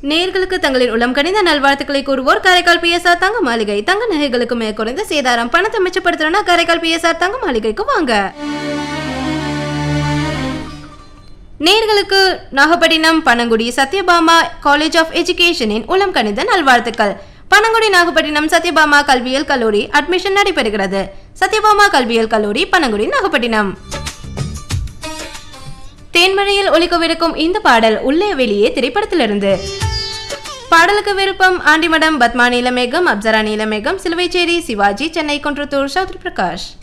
நேர்களுக்கு தங்களின் உளம் கணித நல்வாழ்த்துக்களை கூறுவோர் காரைக்கால் பிஎஸ்ஆர் தங்க மாளிகை தங்க நகைகளுக்கு மிக குறைந்த சேதாரம் பணத்தை மிச்சப்படுத்தணும்னா காரைக்கால் பிஎஸ்ஆர் தங்க மாளிகைக்கு வாங்க நேர்களுக்கு நாகப்பட்டினம் பனங்குடி சத்யபாமா காலேஜ் ஆஃப் எஜுகேஷனின் உளம் கணித நல்வாழ்த்துக்கள் பனங்குடி நாகப்பட்டினம் சத்யபாமா கல்வியியல் கல்லூரி அட்மிஷன் நடைபெறுகிறது சத்யபாமா கல்வியியல் கல்லூரி பனங்குடி நாகப்பட்டினம் தேன்மழையில் ஒலிக்கவிருக்கும் இந்த பாடல் உள்ளே வெளியே திரைப்படத்திலிருந்து பாடலுக்கு விருப்பம் ஆண்டிமடம் பத்மா நீலமேகம் அப்சரா நீலமேகம் சிலுவைச்சேரி சிவாஜி சென்னை குன்றத்தூர் சௌத்ரி பிரகாஷ்